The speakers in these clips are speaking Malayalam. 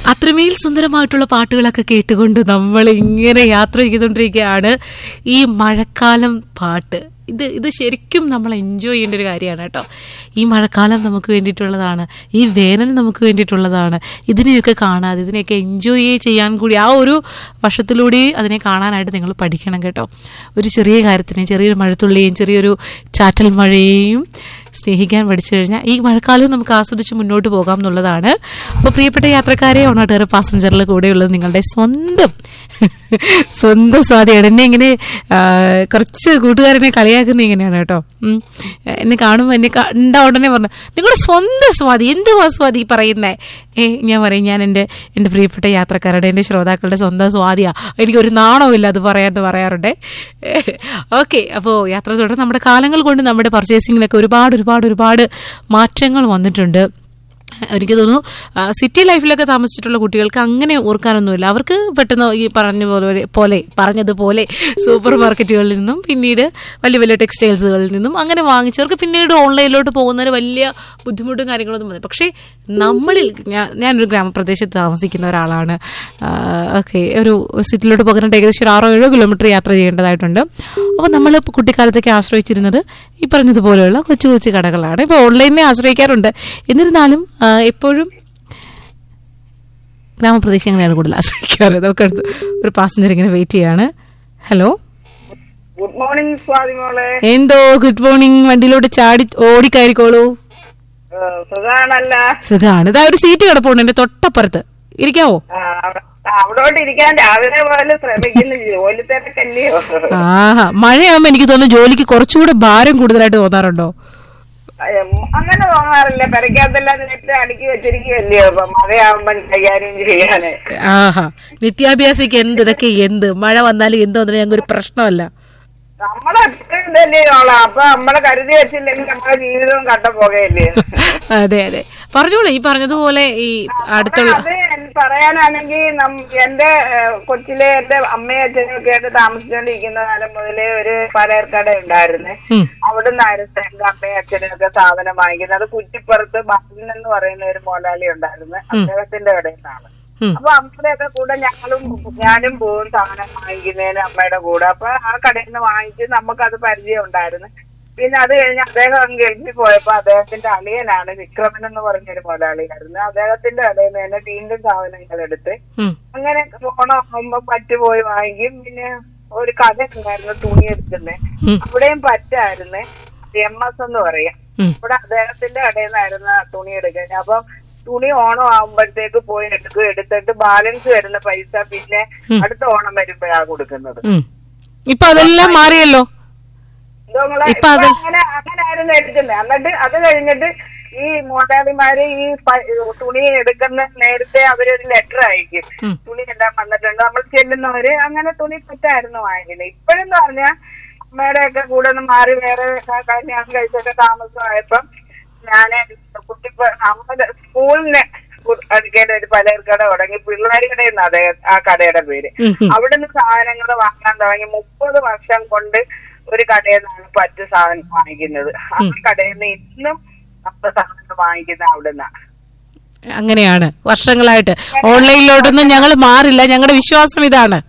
അത്രമേൽ സുന്ദരമായിട്ടുള്ള പാട്ടുകളൊക്കെ കേട്ടുകൊണ്ട് നമ്മൾ ഇങ്ങനെ യാത്ര ചെയ്തുകൊണ്ടിരിക്കുകയാണ് ഈ മഴക്കാലം പാട്ട് ഇത് ഇത് ശരിക്കും നമ്മൾ എൻജോയ് ചെയ്യേണ്ട ഒരു കാര്യമാണ് കേട്ടോ ഈ മഴക്കാലം നമുക്ക് വേണ്ടിയിട്ടുള്ളതാണ് ഈ വേനൽ നമുക്ക് വേണ്ടിയിട്ടുള്ളതാണ് ഇതിനെയൊക്കെ കാണാതെ ഇതിനെയൊക്കെ എൻജോയ് ചെയ്യാൻ കൂടി ആ ഒരു വർഷത്തിലൂടെ അതിനെ കാണാനായിട്ട് നിങ്ങൾ പഠിക്കണം കേട്ടോ ഒരു ചെറിയ കാര്യത്തിനെ ചെറിയൊരു മഴത്തുള്ളിയും ചെറിയൊരു ചാറ്റൽ മഴയെയും സ്നേഹിക്കാൻ പഠിച്ചു കഴിഞ്ഞാൽ ഈ മഴക്കാലവും നമുക്ക് ആസ്വദിച്ച് മുന്നോട്ട് പോകാം എന്നുള്ളതാണ് അപ്പോൾ പ്രിയപ്പെട്ട യാത്രക്കാരെ ഓണാട്ടേറെ പാസഞ്ചറിൽ കൂടെയുള്ളത് നിങ്ങളുടെ സ്വന്തം സ്വന്തം സ്വാതിയാണ് എന്നെ ഇങ്ങനെ ആ, കുറച്ച് കൂട്ടുകാരനെ കളിയാക്കുന്ന ഇങ്ങനെയാണ് കേട്ടോ ഉം. എന്നെ കാണുമ്പോൾ എന്നെ കണ്ട ഉടനെ പറഞ്ഞു നിങ്ങളുടെ സ്വന്തം സ്വാതി എന്തുവാ സ്വാതി പറയുന്നേ ഏ ഞാൻ പറയും ഞാൻ എൻ്റെ എൻ്റെ പ്രിയപ്പെട്ട യാത്രക്കാരുടെ എൻ്റെ ശ്രോതാക്കളുടെ സ്വന്തം സ്വാതിയാ എനിക്കൊരു നാണമില്ല അത് പറയാമെന്ന് പറയാറുണ്ട് ഓക്കെ അപ്പോൾ യാത്ര തുടർന്ന് നമ്മുടെ കാലങ്ങൾ കൊണ്ട് നമ്മുടെ പർച്ചേസിങ്ങിലൊക്കെ ഒരുപാട് ഒരുപാട് ഒരുപാട് മാറ്റങ്ങൾ വന്നിട്ടുണ്ട് എനിക്ക് തോന്നുന്നു ആ, സിറ്റി ലൈഫിലൊക്കെ താമസിച്ചിട്ടുള്ള കുട്ടികൾക്ക് അങ്ങനെ ഓർക്കാനൊന്നുമില്ല അവർക്ക് പെട്ടെന്ന് ഈ പറഞ്ഞ പോലെ പോലെ പറഞ്ഞതുപോലെ സൂപ്പർ മാർക്കറ്റുകളിൽ നിന്നും പിന്നീട് വലിയ വലിയ ടെക്സ്റ്റൈൽസുകളിൽ നിന്നും അങ്ങനെ വാങ്ങിച്ചവർക്ക് പിന്നീട് ഓൺലൈനിലോട്ട് പോകുന്നതിന് വലിയ ബുദ്ധിമുട്ടും കാര്യങ്ങളൊന്നും വന്നു പക്ഷേ നമ്മളിൽ ഞാൻ ഞാനൊരു ഗ്രാമപ്രദേശത്ത് താമസിക്കുന്ന ഒരാളാണ് ഓക്കെ ഒരു സിറ്റിയിലോട്ട് പോകാനായിട്ട് ഏകദേശം ഒരു ആറോ ഏഴോ കിലോമീറ്റർ യാത്ര ചെയ്യേണ്ടതായിട്ടുണ്ട് അപ്പോൾ നമ്മൾ കുട്ടിക്കാലത്തൊക്കെ ആശ്രയിച്ചിരുന്നത് ഈ പറഞ്ഞതുപോലെയുള്ള കൊച്ചു കൊച്ചു കടകളാണ് ഇപ്പോൾ ഓൺലൈനിനെ ആശ്രയിക്കാറുണ്ട് എന്നിരുന്നാലും ആ, എപ്പോഴും ഗ്രാമപ്രദേശങ്ങളെയാണ് കൂടുതൽ ആശ്രയിക്കാറ് നമുക്ക് അടുത്ത് ഒരു പാസഞ്ചർ ഇങ്ങനെ വെയിറ്റ് ചെയ്യാണ് ഹലോ ഗുഡ് മോർണിംഗ് സ്വാതി മോളെ എന്തോ ഗുഡ് മോർണിംഗ് വണ്ടിയിലോട്ട് ചാടി ഓടിക്കയറിക്കോളൂ ഏഹ് സുഖാണല്ല സുഖാണ് ഇതാ ഒരു സീറ്റ് കിടപ്പുണ്ട് എന്റെ തൊട്ടപ്പുറത്ത് ഇരിക്കാവോ ആ, അവ- ആ, അവിടോട്ട് ഇരിക്കാൻ രാവിലെ പോലെ ശ്രമിക്കുന്നു ജോലി തിരക്കല്ലയോ ആഹാ മഴയാകുമ്പോ എനിക്ക് തോന്നുന്നു ജോലിക്ക് കുറച്ചുകൂടെ ഭാരം കൂടുതലായിട്ട് തോന്നാറുണ്ടോ അയ്യം, അങ്ങനെ തോന്നാറില്ല പെരക്കകത്തെല്ലാം നേരത്തെ അടുക്കി വെച്ചിരിക്കുകയല്ലയോ ഇപ്പൊ മഴയാവുമ്പോ കൈകാര്യം ചെയ്യാന് ആഹാ നിത്യാഭ്യാസിക്ക് എന്ത് ഇതൊക്കെ എന്ത് മഴ വന്നാലും എന്ത് വന്നാലും ഞങ്ങൾക്ക് ഒരു പ്രശ്നമല്ല നമ്മളെ എപ്പോഴും തന്നെയോളാം അപ്പൊ നമ്മളെ കരുതി വെച്ചില്ലെങ്കിൽ നമ്മുടെ ജീവിതവും കട്ട പോകുകയല്ലേ അതെ അതെ പറഞ്ഞോളൂ ഈ പറഞ്ഞതുപോലെ ഈ അടുത്തുള്ള അത് എൻ- പറയാനാണെങ്കിൽ നം- എന്റെ ഏഹ്, കൊച്ചിലെ എന്റെ അമ്മയും അച്ഛനും ഒക്കെ ആയിട്ട് താമസിച്ചുകൊണ്ടിരിക്കുന്ന കാലം മുതലേ ഒരു പലചരക്കട ഉണ്ടായിരുന്നേ ഉം, അവിടുന്നായിരുന്നു എന്റെ അമ്മയും അച്ഛനും ഒക്കെ സാധനം വാങ്ങിക്കുന്നത് അത് കുറ്റിപ്പുറത്ത് ബാലൻ എന്ന് പറയുന്ന ഒരു മോലാളി ഉണ്ടായിരുന്നു അദ്ദേഹത്തിന്റെ കടയിൽ നിന്നാണ് ഉം, അപ്പൊ അമ്മയുടെയൊക്കെ കൂടെ ഞങ്ങളും ഞാനും പോവും സാധനം വാങ്ങിക്കുന്നതിന് അമ്മയുടെ കൂടെ അപ്പൊ ആ കടയിൽ നിന്ന് വാങ്ങിച്ച് നമുക്കത് പരിചയം ഉണ്ടായിരുന്നു പിന്നെ അത് കഴിഞ്ഞ് അദ്ദേഹം അങ്ങ് ഗൾഫിൽ പോയപ്പോ അദ്ദേഹത്തിന്റെ അളിയനാണ് വിക്രമൻ എന്ന് പറഞ്ഞൊരു മുതലാളിയായിരുന്നു അദ്ദേഹത്തിന്റെ കടയിൽ നിന്ന് തന്നെ വീണ്ടും സാധനങ്ങൾ എടുത്ത് ഉം, അങ്ങനെ ഓണം ആകുമ്പോ പറ്റ് പോയി വാങ്ങിക്കും പിന്നെ ഒരു കട ഉണ്ടായിരുന്നു തുണി എടുക്കുന്നത് ഉം, അവിടെയും പറ്റായിരുന്നു എം എസ് എന്ന് പറയാം ഉം. ഇവിടെ അദ്ദേഹത്തിന്റെ കടയിൽ നിന്നായിരുന്നു തുണി എടുക്കുന്നത് അപ്പം തുണി ഓണം ആകുമ്പോഴത്തേക്ക് പോയി എടുക്കും എടുത്തിട്ട് ബാലൻസ് വരുന്ന പൈസ പിന്നെ ഉം. അടുത്ത ഓണം വരുമ്പോഴാ കൊടുക്കുന്നത് ഉം. ഇപ്പൊ അതെല്ലാം മാറിയല്ലോ ഇതോ നിങ്ങളെ ഇപ്പൊ ഇപ്പൊ അത് അങ്ങനെ അങ്ങനായിരുന്നു എടുക്കുന്നത് എന്നിട്ട് അത് കഴിഞ്ഞിട്ട് ഈ മുതലാളിമാര് ഈ പ- തുണി എടുക്കുന്ന നേരത്തെ അവരൊരു ലെറ്റർ അയക്കും ഉം. തുണി എല്ലാം വന്നിട്ടുണ്ട് നമ്മൾ ചെല്ലുന്നവര് അങ്ങനെ തുണി പറ്റായിരുന്നു വാങ്ങിക്കുന്നത് ഇപ്പോഴെന്ന് പറഞ്ഞാൽ അമ്മയുടെ ഒക്കെ കൂടെ ഒന്ന് മാറി വേറെ ക- കല്യാണം കഴിച്ചൊക്കെ താമസമായപ്പം ഞാന് കുട്ടി നമ്മുടെ സ്കൂളിന് അടുക്കേണ്ട ഒരു പലചരക്കട തുടങ്ങി പിള്ളേരുടെ കടയെന്ന് അദ്ദേഹം ആ കടയുടെ പേര് ഉം, ഉം. അവിടുന്ന് സാധനങ്ങൾ വാങ്ങാൻ തുടങ്ങി മുപ്പത് വർഷം കൊണ്ട് ഒരു കടയിൽ നിന്നാണ് പറ്റ് സാധനം വാങ്ങിക്കുന്നത് ആ കടയിൽ നിന്ന് ഇന്നും നമ്മൾ സാധനങ്ങൾ വാങ്ങിക്കുന്നത് അവിടുന്നാണ് അങ്ങനെയാണ് വർഷങ്ങളായിട്ട് ഓൺലൈനിലോട്ടൊന്നും ഞങ്ങൾ മാറില്ല ഞങ്ങളുടെ വിശ്വാസം ഇതാണ്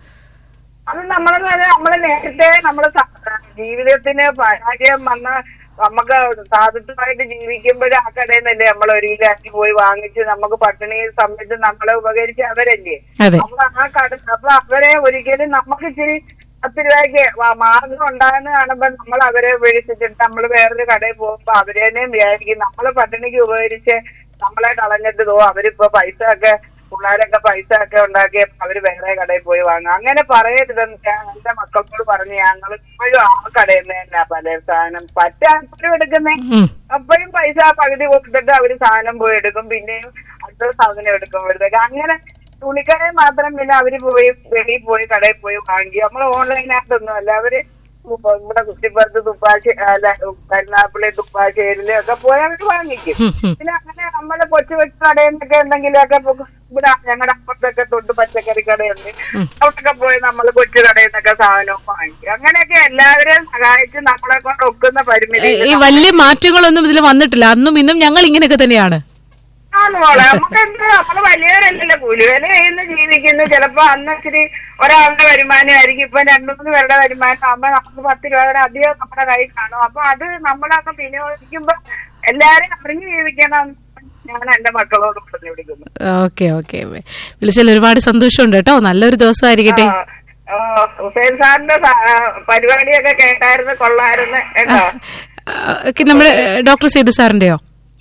അത് നമ്മളെന്ന് പറഞ്ഞാൽ നമ്മള് നേരത്തെ നമ്മള് സ- ജീവിതത്തിന് പരാജയം വന്ന നമുക്ക് സാധുത്വമായിട്ട് ജീവിക്കുമ്പോഴേ ആ കടയിൽ നിന്നല്ലേ നമ്മൾ ഒരു കിലോ അരി പോയി വാങ്ങിച്ച് നമുക്ക് പട്ടിണി സമയത്ത് നമ്മളെ ഉപകരിച്ച് അവരല്ലേ അതെ അപ്പൊ ആ കട അപ്പൊ അവരെ ഒരിക്കലും നമുക്ക് ഇച്ചിരി പത്ത് രൂപയ്ക്ക് വ- മാർഗം ഉണ്ടാകുന്ന കാണുമ്പോ നമ്മൾ അവരെ വിളിച്ചിട്ട് നമ്മൾ വേറൊരു കടയിൽ പോകുമ്പോ അവരെന്നെയും വിചാരിക്കും നമ്മള് പട്ടിണിക്ക് ഉപകരിച്ച് നമ്മളെ കളഞ്ഞിട്ട് തോ അവരിപ്പോ പൈസ ഒക്കെ പിള്ളേരൊക്കെ പൈസ ഒക്കെ ഉണ്ടാക്കി അവര് വേറെ കടയിൽ പോയി വാങ്ങും അങ്ങനെ പറയരുതെന്ന് ഞാൻ എന്റെ മക്കളോട് പറഞ്ഞു ഞങ്ങൾ ഇപ്പോഴും ആ കടയിൽ നിന്ന് തന്നെ പല സാധനം പറ്റാൻ എടുക്കുന്നേ ഉം, അപ്പോഴും പൈസ പകുതി കൊടുത്തിട്ട് അവര് സാധനം പോയി എടുക്കും പിന്നെയും അടുത്ത സാധനം എടുക്കുമ്പോഴത്തേക്ക് അങ്ങനെ തുണിക്കടയിൽ മാത്രം പിന്നെ അവര് പോയി വെളിയിൽ പോയി കടയിൽ പോയി വാങ്ങി നമ്മൾ ഓൺലൈനായിട്ടൊന്നും അല്ല അവര് ഇവിടെ കുറ്റിപ്പുറത്ത് തുപ്പാശ്ശേ അല്ല കരുനാപ്പള്ളി തുപ്പാശ്ശേരിലും ഒക്കെ പോയി അവര് വാങ്ങിക്കും ഉം, ഉം. പിന്നെ അങ്ങനെ നമ്മുടെ കൊച്ചു കൊച്ചു കടയിൽ നിന്നൊക്കെ എന്തെങ്കിലുമൊക്കെ ഇപ്പൊ ഇവിടെ ഞങ്ങളുടെ അപ്പുറത്തൊക്കെ തൊട്ട് പച്ചക്കറി കടയുണ്ട് അവിടെയൊക്കെ പോയി നമ്മൾ കൊച്ചു കടയിൽ നിന്നൊക്കെ സാധനവും വാങ്ങിക്കും അങ്ങനെയൊക്കെ എല്ലാവരെയും സഹായിച്ച് നമ്മളെ കൊണ്ട് ഒക്കുന്ന പരിമിതി ഈ വലിയ മാറ്റങ്ങളൊന്നും ഇതിൽ വന്നിട്ടില്ല അന്നും ഇന്നും ഞങ്ങൾ ഇങ്ങനെയൊക്കെ തന്നെയാണ് ആ ആന്ന് മോളെ നമുക്ക് എന്ത് നമ്മള് വലിയവരല്ലല്ലോ കൂലിവേല ചെയ്യുന്ന ജീവിക്കുന്നു ചിലപ്പോ അന്ന് ഇച്ചിരി ഒരാളുടെ വരുമാനമായിരിക്കും ഇപ്പൊ രണ്ടു മൂന്ന് പേരുടെ വരുമാനം ആകുമ്പോ നമുക്ക് പത്ത് രൂപയുടെ അധികം നമ്മുടെ കയ്യിൽ കാണും അപ്പൊ അത് നമ്മളൊക്കെ വിനിയോഗിക്കുമ്പോ എല്ലാരും അറിഞ്ഞു ജീവിക്കണം ഞാൻ എന്റെ മക്കളോട് പറഞ്ഞു വിളിക്കുന്നു ഓക്കെ ഓക്കെ വിളിച്ചാൽ ഒരുപാട് സന്തോഷമുണ്ട് കേട്ടോ നല്ലൊരു ദിവസമായിരിക്കട്ടെ ആ, ആ, ഹുസൈൻ സാറിന്റെ സ- ആ, പരിപാടിയൊക്കെ കേട്ടായിരുന്നു കൊള്ളായിരുന്നു കേട്ടോ ഓക്കെ നമ്മുടെ ഡോക്ടർ സേതു സാറിന്റെയോ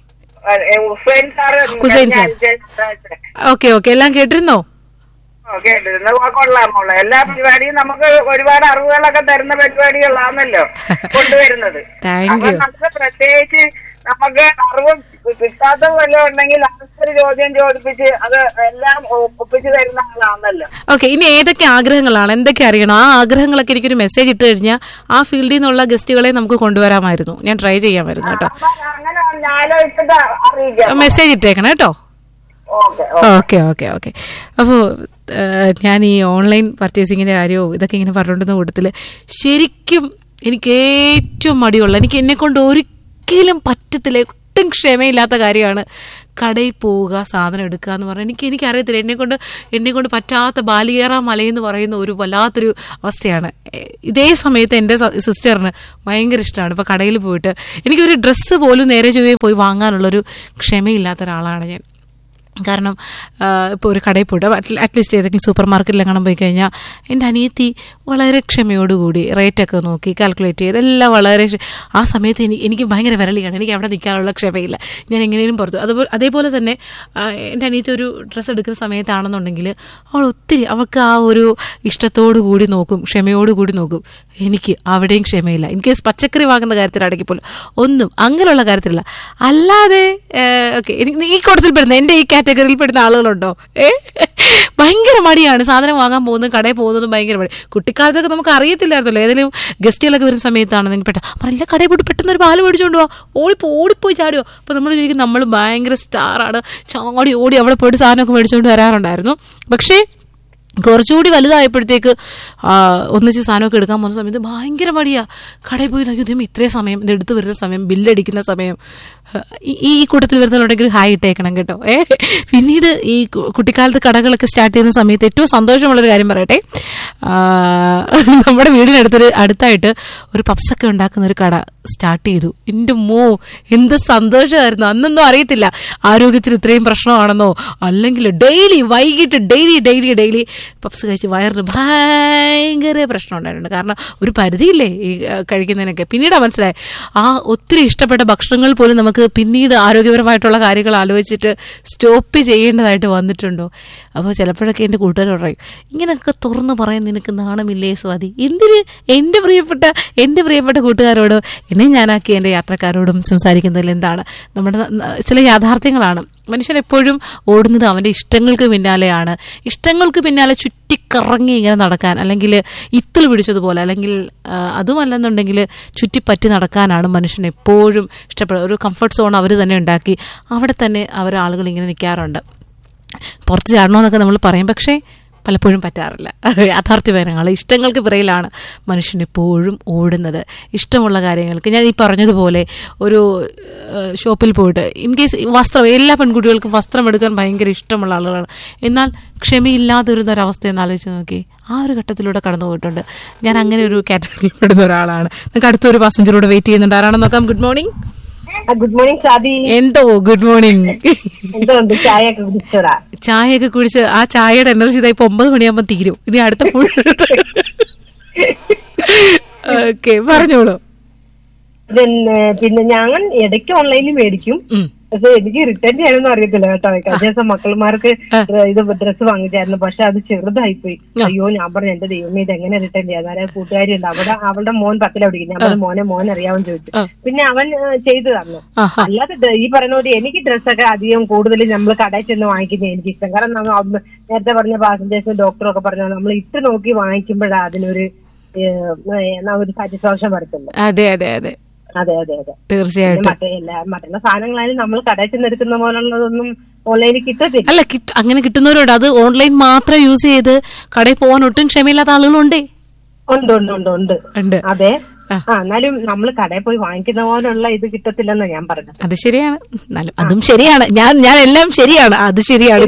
ഏ, ഹുസൈൻ സാറ് ഹുസൈൻ സാർ. കഴിഞ്ഞ ആഴ്ച ഓക്കെ ഓക്കെ എല്ലാം കേട്ടിരുന്നോ കേട്ടിരുന്നു കൊള്ളാം മോളെ എല്ലാ പരിപാടിയും നമുക്ക് ഒരുപാട് അറിവുകളൊക്കെ തരുന്ന പരിപാടികളാണല്ലോ കൊണ്ടുവരുന്നത് Thank അപ്പൊ you. നമുക്ക് പ്രത്യേകിച്ച് നമുക്ക് അറിവ് കിട്ടാത്ത വല്ലതും ഉണ്ടെങ്കിൽ അടുത്തൊരു ചോദ്യം ചോദിപ്പിച്ച് അത് എല്ലാം ഒ- ഒപ്പിച്ച് തരുന്ന ആളാണല്ലോ ഓക്കെ ഇനി ഏതൊക്കെ ആഗ്രഹങ്ങളാണ് എന്തൊക്കെ അറിയണം ആ ആഗ്രഹങ്ങളൊക്കെ എനിക്കൊരു മെസ്സേജ് ഇട്ട് കഴിഞ്ഞാൽ ആ ഫീൽഡിൽ നിന്നുള്ള ഗസ്റ്റുകളെ നമുക്ക് കൊണ്ടുവരാമായിരുന്നു ഞാൻ ട്രൈ ചെയ്യാമായിരുന്നു കേട്ടോ അപ്പൊ അങ്ങനെ ആലോചിച്ചിട്ട് അറിയിക്കാം മെസ്സേജ് ഇട്ടേക്കണം കേട്ടോ ഓക്കെ ഓക്കെ ഓക്കെ ഓക്കെ അപ്പോൾ ഞാൻ ഈ ഓൺലൈൻ പർച്ചേസിങ്ങിൻ്റെ കാര്യവും ഇതൊക്കെ ഇങ്ങനെ പറഞ്ഞുകൊണ്ടിരുന്ന കൂട്ടത്തിൽ ശരിക്കും എനിക്ക് ഏറ്റവും മടിയുള്ള എനിക്ക് എന്നെ കൊണ്ട് ഒരിക്കലും പറ്റത്തില്ല ഒട്ടും ക്ഷമയില്ലാത്ത കാര്യമാണ് കടയിൽ പോവുക സാധനം എടുക്കുക എന്ന് പറഞ്ഞാൽ എനിക്ക് എനിക്കറിയത്തില്ല എന്നെ കൊണ്ട് എന്നെ കൊണ്ട് പറ്റാത്ത ബാലികേറ മലയെന്ന് പറയുന്ന ഒരു വല്ലാത്തൊരു അവസ്ഥയാണ് എ, ഇതേ സമയത്ത് എൻ്റെ സിസ്റ്ററിന് ഭയങ്കര ഇഷ്ടമാണ് ഇപ്പോൾ കടയിൽ പോയിട്ട് എനിക്കൊരു ഡ്രസ്സ് പോലും നേരെ ചൊവ്വേ പോയി വാങ്ങാനുള്ളൊരു ക്ഷമയില്ലാത്ത ഒരാളാണ് ഞാൻ കാരണം ഇപ്പോൾ ഒരു കടയിൽ പോയിട്ട് അറ്റ്ലീസ്റ്റ് ഏതെങ്കിലും സൂപ്പർ മാർക്കറ്റിലെങ്ങാനും പോയി കഴിഞ്ഞാൽ എൻ്റെ അനിയത്തി വളരെ ക്ഷമയോടുകൂടി റേറ്റൊക്കെ നോക്കി കാൽക്കുലേറ്റ് ചെയ്ത് എല്ലാം വളരെ ക്ഷ- ആ സമയത്ത് എനിക്ക് എനിക്ക് ഭയങ്കര വിരളിയാണ് എനിക്ക് അവിടെ നിൽക്കാനുള്ള ക്ഷമയില്ല ഞാൻ എങ്ങനെയും പുറത്തു അതുപോലെ അതേപോലെ തന്നെ ആ, എൻ്റെ അനിയത്തി ഒരു ഡ്രസ്സ് എടുക്കുന്ന സമയത്താണെന്നുണ്ടെങ്കിൽ അവൾ ഒത്തിരി അവൾക്ക് ആ ഒരു ഇഷ്ടത്തോടു കൂടി നോക്കും ക്ഷമയോടു കൂടി നോക്കും എനിക്ക് അവിടെയും ക്ഷമയില്ല ഇൻ കേസ് പച്ചക്കറി വാങ്ങുന്ന കാര്യത്തിലാണെങ്കിൽ പോലും ഒന്നും അങ്ങനെയുള്ള കാര്യത്തിലല്ല അല്ലാതെ ഓക്കെ ഈ കൂട്ടത്തിൽ പെടുന്ന എൻ്റെ ഈ കാറ്റഗറിയിൽ പെടുന്ന ആളുകളുണ്ടോ ഏ ഭയങ്കര മടിയാണ് സാധനം വാങ്ങാൻ പോകുന്നതും കടയിൽ പോകുന്നതും ഭയങ്കര മടി കുട്ടിക്കാലത്തൊക്കെ നമുക്ക് അറിയത്തില്ലായിരുന്നല്ലോ ഏതെങ്കിലും ഗസ്റ്റുകളൊക്കെ വരുന്ന സമയത്താണെന്നെങ്കിൽ പെട്ട പറയില്ല കടയിൽ പോയിട്ട് പെട്ടെന്ന് ഒരു പാല് മേടിച്ചുകൊണ്ട് പോവാ ഓടിപ്പോ ഓടിപ്പോയി ചാടിയോ അപ്പോൾ നമ്മൾ ശരിക്കും നമ്മൾ ഭയങ്കര സ്റ്റാറാണ് ചാടി ഓടി അവിടെ പോയിട്ട് സാധനമൊക്കെ മേടിച്ചുകൊണ്ട് വരാറുണ്ടായിരുന്നു പക്ഷേ കുറച്ചുകൂടി വലുതായപ്പോഴത്തേക്ക് ആ, ഒന്നിച്ച് സാധനമൊക്കെ എടുക്കാൻ പോകുന്ന സമയത്ത് ഭയങ്കര മടിയാ കടയിൽ പോയി നോക്കി ഇതും ഇത്രയും സമയം ഇത് എടുത്ത് വരുന്ന സമയം ബില്ലടിക്കുന്ന സമയം ഈ ഈ കൂട്ടത്തിൽ വരുന്നവരുണ്ടെങ്കിൽ ഹായ് ഇട്ടേക്കണം കേട്ടോ ഏ പിന്നീട് ഈ കു- കുട്ടിക്കാലത്ത് കടകളൊക്കെ സ്റ്റാർട്ട് ചെയ്യുന്ന സമയത്ത് ഏറ്റവും സന്തോഷമുള്ളൊരു കാര്യം പറയട്ടെ ആ, നമ്മുടെ വീടിനടുത്തൊരു അടുത്തായിട്ട് ഒരു പപ്സൊക്കെ ഉണ്ടാക്കുന്ന ഒരു കട സ്റ്റാർട്ട് ചെയ്തു എൻ്റെ മോ എന്ത് സന്തോഷമായിരുന്നു അന്നൊന്നും അറിയത്തില്ല ആരോഗ്യത്തിന് ഇത്രയും പ്രശ്നമാണെന്നോ അല്ലെങ്കിൽ ഡെയിലി വൈകിട്ട് ഡെയിലി ഡെയിലി ഡെയിലി പപ്സ് കഴിച്ച് വയറിന് ഭയങ്കര പ്രശ്നം ഉണ്ടായിട്ടുണ്ട് കാരണം ഒരു പരിധിയില്ലേ ഈ ആ, കഴിക്കുന്നതിനൊക്കെ പിന്നീടാണ് മനസ്സിലായി ആ ഒത്തിരി ഇഷ്ടപ്പെട്ട ഭക്ഷണങ്ങൾ പോലും നമുക്ക് പിന്നീട് ആരോഗ്യപരമായിട്ടുള്ള കാര്യങ്ങൾ ആലോചിച്ചിട്ട് സ്റ്റോപ്പ് ചെയ്യേണ്ടതായിട്ട് വന്നിട്ടുണ്ടോ അപ്പോൾ ചിലപ്പോഴൊക്കെ എൻ്റെ കൂട്ടുകാർ പറയും ഇങ്ങനെയൊക്കെ തുറന്ന് പറയാൻ നിനക്ക് നാണമില്ലേ സ്വാതി എന്തിന് എൻ്റെ പ്രിയപ്പെട്ട എൻ്റെ പ്രിയപ്പെട്ട കൂട്ടുകാരോട് എന്നെ ഞാനാക്കി എൻ്റെ യാത്രക്കാരോടും സംസാരിക്കുന്നതിൽ എന്താണ് നമ്മുടെ ന- ന- ചില യാഥാർത്ഥ്യങ്ങളാണ് മനുഷ്യൻ എപ്പോഴും ഓടുന്നത് അവൻ്റെ ഇഷ്ടങ്ങൾക്ക് പിന്നാലെയാണ് ഇഷ്ടങ്ങൾക്ക് പിന്നാലെ ചുറ്റിക്കറങ്ങി ഇങ്ങനെ നടക്കാൻ അല്ലെങ്കിൽ ഇത്തിൽ പിടിച്ചതുപോലെ അല്ലെങ്കിൽ ആ, അതുമല്ലെന്നുണ്ടെങ്കിൽ ചുറ്റിപ്പറ്റി നടക്കാനാണ് മനുഷ്യൻ എപ്പോഴും ഇഷ്ടപ്പെടുന്നത് ഒരു കംഫർട്ട് സോൺ അവർ തന്നെ ഉണ്ടാക്കി അവിടെ തന്നെ അവർ ആളുകൾ ഇങ്ങനെ നിൽക്കാറുണ്ട് പുറത്ത് ചാടണമെന്നൊക്കെ നമ്മൾ പറയും പക്ഷേ പലപ്പോഴും പറ്റാറില്ല യാഥാർത്ഥ്യപരങ്ങൾ ഇഷ്ടങ്ങൾക്ക് പിറയിലാണ് മനുഷ്യൻ എപ്പോഴും ഓടുന്നത് ഇഷ്ടമുള്ള കാര്യങ്ങൾക്ക് ഞാൻ ഈ പറഞ്ഞതുപോലെ ഒരു ഏഹ്, ഷോപ്പിൽ പോയിട്ട് ഇൻ കേസ് വസ്ത്രം എല്ലാ പെൺകുട്ടികൾക്കും വസ്ത്രം എടുക്കാൻ ഭയങ്കര ഇഷ്ടമുള്ള ആളുകളാണ് എന്നാൽ ക്ഷമയില്ലാതിരുന്ന ഒരവസ്ഥ എന്ന് ആലോചിച്ച് നോക്കി ആ ഒരു ഘട്ടത്തിലൂടെ കടന്നു പോയിട്ടുണ്ട് ഞാൻ അങ്ങനെ ഒരു കാറ്റഗറിയിൽ പെടുന്ന ഒരാളാണ് നിങ്ങൾക്ക് അടുത്തൊരു പാസഞ്ചറോട് വെയിറ്റ് ചെയ്യുന്നുണ്ട് ആരാണെന്ന് നോക്കാം good morning good morning Shadi എന്തോ ഗുഡ് മോർണിംഗ് എന്തുണ്ട് ചായ ഒക്കെ കുടിച്ചോടാ ചായയൊക്കെ കുടിച്ച് ആ ചായയുടെ എനർജി ഇതാ ഇപ്പൊ ഒമ്പത് മണിയാകുമ്പോൾ തീരും ഇനി അടുത്ത ഫുൾ ഓക്കെ പറഞ്ഞോളൂ പിന്നെ പിന്നെ ഞാൻ ഇടയ്ക്ക് ഓൺലൈനിൽ മേടിക്കും ഉം. പക്ഷെ എനിക്ക് റിട്ടേൺ ചെയ്യാനൊന്നും അറിയത്തില്ല കേട്ടോ കഴിഞ്ഞ ദിവസം മക്കൾമാർക്ക് ആ. ഇത് ഡ്രസ്സ് വാങ്ങിച്ചായിരുന്നു പക്ഷെ അത് ചെറുതായിപ്പോയി അയ്യോ ഞാൻ പറഞ്ഞു എന്റെ ദൈവമേ ഇത് എങ്ങനെ റിട്ടേൺ ചെയ്യാം അതായത് കൂട്ടുകാരി ഉണ്ട് അവിടെ അവളുടെ മോൻ പത്തില പഠിക്കും ഞാൻ പറഞ്ഞു മോനെ മോൻ അറിയാമെന്ന് ചോദിച്ചു ആ. പിന്നെ അവൻ ആ, ചെയ്തു തന്നു ആഹാ. അല്ലാതെ ഡ- ഈ പറയുന്ന പോലെ എനിക്ക് ഡ്രസ്സൊക്കെ അധികം കൂടുതൽ നമ്മൾ കടയിൽ ചെന്ന് വാങ്ങിക്കുന്നത് എനിക്ക് ഇഷ്ടം കാരണം നമ്മ അവിടുന്ന് നേരത്തെ പറഞ്ഞ പാസഞ്ചേഴ്സും ഡോക്ടറും ഒക്കെ പറഞ്ഞ നമ്മൾ ഇട്ട് നോക്കി വാങ്ങിക്കുമ്പോഴാണ് അതിനൊരു ഏഹ്, ഏഹ്, ഒരു സാറ്റിസ്ഫാക്ഷൻ വരത്തുള്ളൂ അതെ അതെ അതെ അതെ അതെ അതെ പിന്നെ തീർച്ചയായിട്ടും മറ്റേ എല്ലാ മറ്റുള്ള സാധനങ്ങളായാലും നമ്മൾ കടയിൽ ചെന്ന് എടുക്കുന്ന പോലുള്ളതൊന്നും ഓൺലൈനിൽ കിട്ടത്തില്ല അല്ല കിട്ട അങ്ങനെ കിട്ടുന്നവരുണ്ട് അത് ഓൺലൈൻ മാത്രം യൂസ് ചെയ്ത് കടയിൽ പോകാൻ ഒട്ടും ക്ഷമയില്ലാത്ത ആളുകളുണ്ടേ ഉണ്ട് ഉണ്ട് ഉണ്ട് ഉണ്ട് ഉണ്ട് അതെ ആ എന്നാലും നമ്മൾ കടയിൽ പോയി വാങ്ങിക്കുന്ന പോലുള്ള ഇത് കിട്ടത്തില്ലെന്ന് ഞാൻ പറഞ്ഞത് അത് ശരിയാണ് എന്നാലും അതും ശരിയാണ് ഞാൻ ഞാൻ എല്ലാം ശരിയാണ് അത് ശരിയാണ്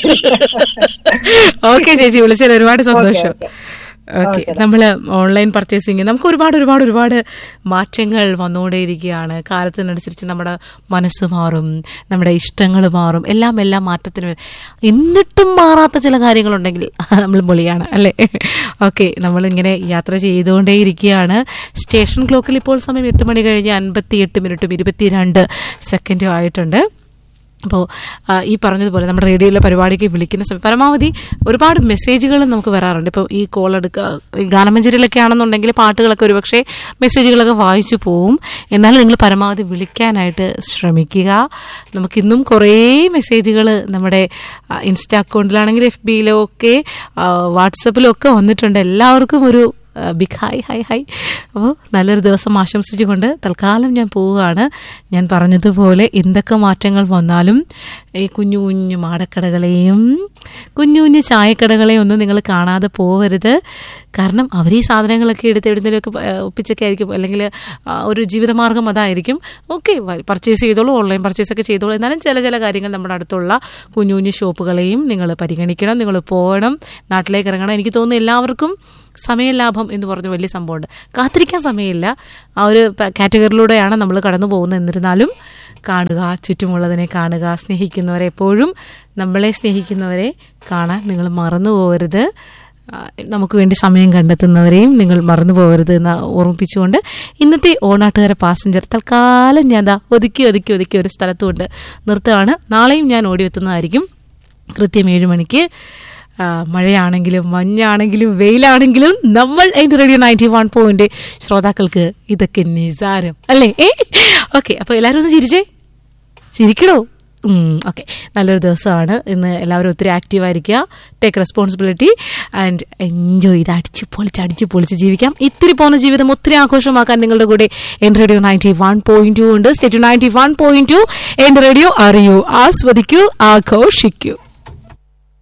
ഓക്കെ ചേച്ചി വിളിച്ചതിൽ ഒരുപാട് സന്തോഷം ഓക്കെ. ഓക്കെ നമ്മൾ ഓൺലൈൻ പർച്ചേസിങ് നമുക്ക് ഒരുപാട് ഒരുപാട് ഒരുപാട് മാറ്റങ്ങൾ വന്നുകൊണ്ടേയിരിക്കുകയാണ് കാലത്തിനനുസരിച്ച് നമ്മുടെ മനസ്സ് മാറും നമ്മുടെ ഇഷ്ടങ്ങൾ മാറും എല്ലാം എല്ലാം മാറ്റത്തിന് വേ- എന്നിട്ടും മാറാത്ത ചില കാര്യങ്ങളുണ്ടെങ്കിൽ നമ്മൾ പൊളിയാണ് അല്ലേ ഓക്കെ നമ്മളിങ്ങനെ യാത്ര ചെയ്തുകൊണ്ടേയിരിക്കുകയാണ് സ്റ്റേഷൻ ക്ലോക്കിൽ ഇപ്പോൾ സമയം എട്ട് മണി കഴിഞ്ഞ് അൻപത്തി എട്ട് മിനിറ്റും ഇരുപത്തിരണ്ട് സെക്കൻഡും ആയിട്ടുണ്ട് അപ്പോൾ ഈ പറഞ്ഞതുപോലെ നമ്മുടെ റേഡിയോയിലെ പരിപാടിക്ക് വിളിക്കുന്ന സമയം പരമാവധി ഒരുപാട് മെസ്സേജുകൾ നമുക്ക് വരാറുണ്ട് ഇപ്പോൾ ഈ കോൾ എടുക്കുക ഈ ഗാനമഞ്ചേരിയിലൊക്കെ ആണെന്നുണ്ടെങ്കിൽ പാട്ടുകളൊക്കെ ഒരുപക്ഷെ മെസ്സേജുകളൊക്കെ വായിച്ചു പോവും എന്നാലും നിങ്ങൾ പരമാവധി വിളിക്കാനായിട്ട് ശ്രമിക്കുക നമുക്കിന്നും കുറേ മെസ്സേജുകൾ നമ്മുടെ ആ, ഇൻസ്റ്റാ അക്കൗണ്ടിലാണെങ്കിൽ എഫ് ബിയിലോ ഒക്കെ ആ, വാട്സപ്പിലും ഒക്കെ വന്നിട്ടുണ്ട് എല്ലാവർക്കും ഒരു ബിഗ് ഹായ് ഹായ് ഹായ് അപ്പോൾ നല്ലൊരു ദിവസം ആശംസിച്ചുകൊണ്ട് തൽക്കാലം ഞാൻ പോവുകയാണ് ഞാൻ പറഞ്ഞതുപോലെ എന്തൊക്കെ മാറ്റങ്ങൾ വന്നാലും ഈ കുഞ്ഞു കുഞ്ഞു മാടക്കടകളെയും കുഞ്ഞു കുഞ്ഞു ചായക്കടകളെയും ഒന്നും നിങ്ങൾ കാണാതെ പോവരുത് കാരണം അവർ ഈ സാധനങ്ങളൊക്കെ എടുത്ത് എവിടുന്നേലൊക്കെ ഒപ്പിച്ചൊക്കെ ആയിരിക്കും അല്ലെങ്കിൽ ആ, ഒരു ജീവിതമാർഗം അതായിരിക്കും ഓക്കെ പർച്ചേസ് ചെയ്തോളൂ ഓൺലൈൻ പർച്ചേസ് ഒക്കെ ചെയ്തോളൂ എന്നാലും ചില ചില കാര്യങ്ങൾ നമ്മുടെ അടുത്തുള്ള കുഞ്ഞു കുഞ്ഞു ഷോപ്പുകളെയും നിങ്ങൾ പരിഗണിക്കണം നിങ്ങൾ പോകണം നാട്ടിലേക്ക് ഇറങ്ങണം എനിക്ക് തോന്നുന്നു എല്ലാവർക്കും സമയലാഭം എന്ന് പറഞ്ഞ വലിയ സംഭവമുണ്ട് കാത്തിരിക്കാൻ സമയമില്ല ആ ഒരു പ- കാറ്റഗറിയിലൂടെയാണ് നമ്മൾ കടന്നു പോകുന്നത് എന്നിരുന്നാലും കാണുക ചുറ്റുമുള്ളതിനെ കാണുക സ്നേഹിക്കുന്നവരെ എപ്പോഴും നമ്മളെ സ്നേഹിക്കുന്നവരെ കാണാൻ നിങ്ങൾ മറന്നു പോകരുത് ആ, നമുക്ക് വേണ്ടി സമയം കണ്ടെത്തുന്നവരെയും നിങ്ങൾ മറന്നു പോകരുത് എന്ന് ഓർമ്മിപ്പിച്ചുകൊണ്ട് ഇന്നത്തെ ഓണാട്ടുകാര പാസഞ്ചർ തൽക്കാലം ഞാൻ ദാ ഒതുക്കി ഒതുക്കി ഒതുക്കി ഒരു സ്ഥലത്തുകൊണ്ട് നിർത്തുകയാണ് നാളെയും ഞാൻ ഓടിയെത്തുന്നതായിരിക്കും കൃത്യം ഏഴ് മണിക്ക് ആ, മഴയാണെങ്കിലും മഞ്ഞാണെങ്കിലും വെയിലാണെങ്കിലും നമ്മൾ അതിന്റെ റേഡിയോ നയൻറ്റി വൺ പോയിന്റ് ശ്രോതാക്കൾക്ക് ഇതൊക്കെ നിസാരം അല്ലേ ഏ ഓക്കെ അപ്പൊ എല്ലാവരും ഒന്ന് ചിരിച്ചേ ചിരിക്കണോ ഓക്കെ നല്ലൊരു ദിവസമാണ് ഇന്ന് എല്ലാവരും ഒത്തിരി ആക്റ്റീവ് ആയിരിക്കുക ടേക്ക് റെസ്പോൺസിബിലിറ്റി ആൻഡ് എൻജോയ് ചെയ്ത് അടിച്ച് പൊളിച്ച് അടിച്ച് പൊളിച്ച് ജീവിക്കാം ഇത്തിരി പോകുന്ന ജീവിതം ഒത്തിരി ആഘോഷമാക്കാൻ നിങ്ങളുടെ കൂടെ N radio ninety one point two ഉണ്ട് stay tuned ninety one point two N radio അറിയൂ ആസ്വദിക്കൂ ആഘോഷിക്കൂ